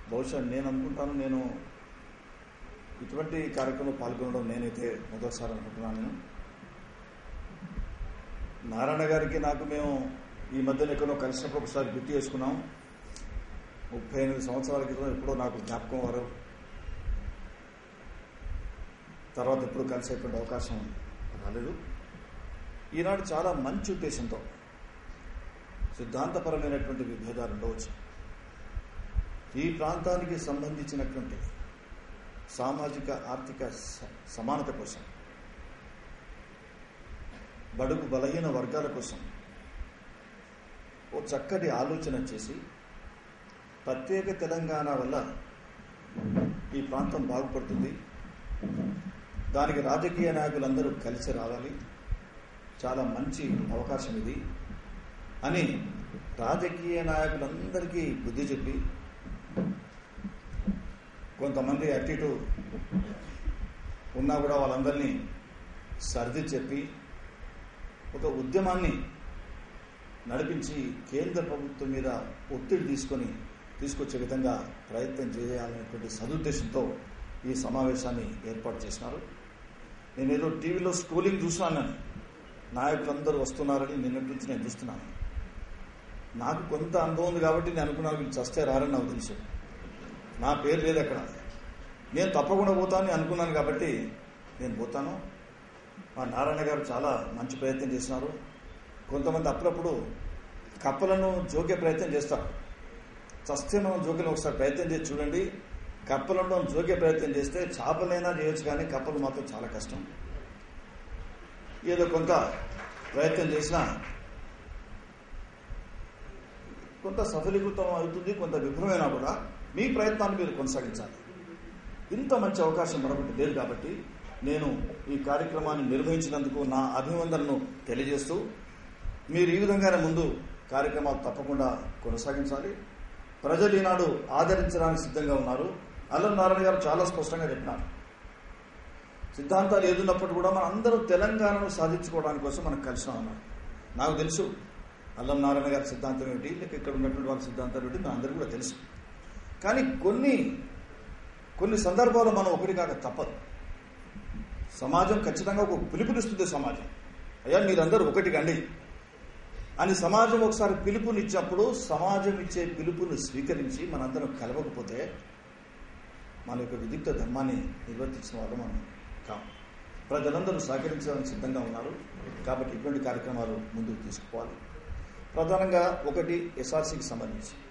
బహుశా నేను అనుకుంటాను నేను ఇటువంటి కార్యక్రమంలో పాల్గొనడం నేనైతే మొదటిసారి అనుకుంటున్నాను నేను నారాయణ గారికి నాకు మేము ఈ మధ్యన ఎక్కడో కలిసినప్పుడు ఒకసారి గుర్తు చేసుకున్నాం ముప్పై ఎనిమిది సంవత్సరాల క్రితం ఎప్పుడో నాకు జ్ఞాపకం వారు తర్వాత ఎప్పుడు కలిసేటువంటి అవకాశం రాలేదు ఈనాడు చాలా మంచి ఉద్దేశంతో సిద్ధాంతపరమైనటువంటి విభేదాలు ఉండవచ్చు ఈ ప్రాంతానికి సంబంధించినటువంటి సామాజిక ఆర్థిక స- సమానత కోసం బడుగు బలహీన వర్గాల కోసం ఓ చక్కటి ఆలోచన చేసి ప్రత్యేక తెలంగాణ వల్ల ఈ ప్రాంతం బాగుపడుతుంది దానికి రాజకీయ నాయకులందరూ కలిసి రావాలి చాలా మంచి అవకాశం ఇది అని రాజకీయ నాయకులందరికీ బుద్ధి చెప్పి కొంతమంది అటు ఇటు ఉన్నా కూడా వాళ్ళందరినీ సర్ది చెప్పి ఒక ఉద్యమాన్ని నడిపించి కేంద్ర ప్రభుత్వం మీద ఒత్తిడి తీసుకొని తీసుకొచ్చే విధంగా ప్రయత్నం చేయాలనేటువంటి సదుద్దేశంతో ఈ సమావేశాన్ని ఏర్పాటు చేసినారు నేను ఏదో టీవీలో స్కూలింగ్ చూసాను నాయకులందరూ వస్తున్నారని నిన్నటి నుంచి నేను చూస్తున్నాను నాకు కొంత అనుభవం ఉంది కాబట్టి నేను అనుకున్నాను వీళ్ళు చస్తే రారని నాకు తెలుసు నా పేరు లేదు అక్కడ నేను తప్పకుండా పోతానని అనుకున్నాను కాబట్టి నేను పోతాను మా నారాయణ గారు చాలా మంచి ప్రయత్నం చేసినారు కొంతమంది అప్పుడప్పుడు కప్పలను జోకే ప్రయత్నం చేస్తారు చస్తే మనం జోకిని ఒకసారి ప్రయత్నం చేసి చూడండి కప్పలను జోకే ప్రయత్నం చేస్తే చేపలైనా చేయొచ్చు కానీ కప్పలు మాత్రం చాలా కష్టం ఏదో కొంత ప్రయత్నం చేసినా కొంత సఫలీకృతం అవుతుంది కొంత విఫలమైనా కూడా మీ ప్రయత్నాన్ని మీరు కొనసాగించాలి ఇంత మంచి అవకాశం మరొకటి లేదు కాబట్టి నేను ఈ కార్యక్రమాన్ని నిర్వహించినందుకు నా అభివందనను తెలియజేస్తూ మీరు ఈ విధంగానే ముందు కార్యక్రమాలు తప్పకుండా కొనసాగించాలి ప్రజలు ఈనాడు ఆదరించడానికి సిద్ధంగా ఉన్నారు అల్లం నారాయణ గారు చాలా స్పష్టంగా చెప్పినారు సిద్ధాంతాలు ఏదున్నప్పుడు కూడా మన అందరూ తెలంగాణను సాధించుకోవడానికి కోసం మనం కలిసి ఉన్నాం నాకు తెలుసు అల్లం నారాయణ గారి సిద్ధాంతం ఏమిటి లేక ఇక్కడ ఉన్నటువంటి వాళ్ళ సిద్ధాంతాలు ఏమిటి మన అందరికీ కూడా తెలుసు కానీ కొన్ని కొన్ని సందర్భాల్లో మనం ఒకటి కాక తప్పదు సమాజం ఖచ్చితంగా ఒక పిలుపునిస్తుంది సమాజం అయ్యా మీరందరూ ఒకటి కండి అని సమాజం ఒకసారి పిలుపునిచ్చినప్పుడు సమాజం ఇచ్చే పిలుపుని స్వీకరించి మనందరం కలవకపోతే మన యొక్క విదిగ్ధ ధర్మాన్ని నిర్వర్తించిన వాళ్ళు మనం కాం ప్రజలందరూ సహకరించడానికి సిద్ధంగా ఉన్నారు కాబట్టి ఇటువంటి కార్యక్రమాలు ముందుకు తీసుకుపోవాలి ప్రధానంగా ఒకటి ఎస్ఆర్సీకి సంబంధించి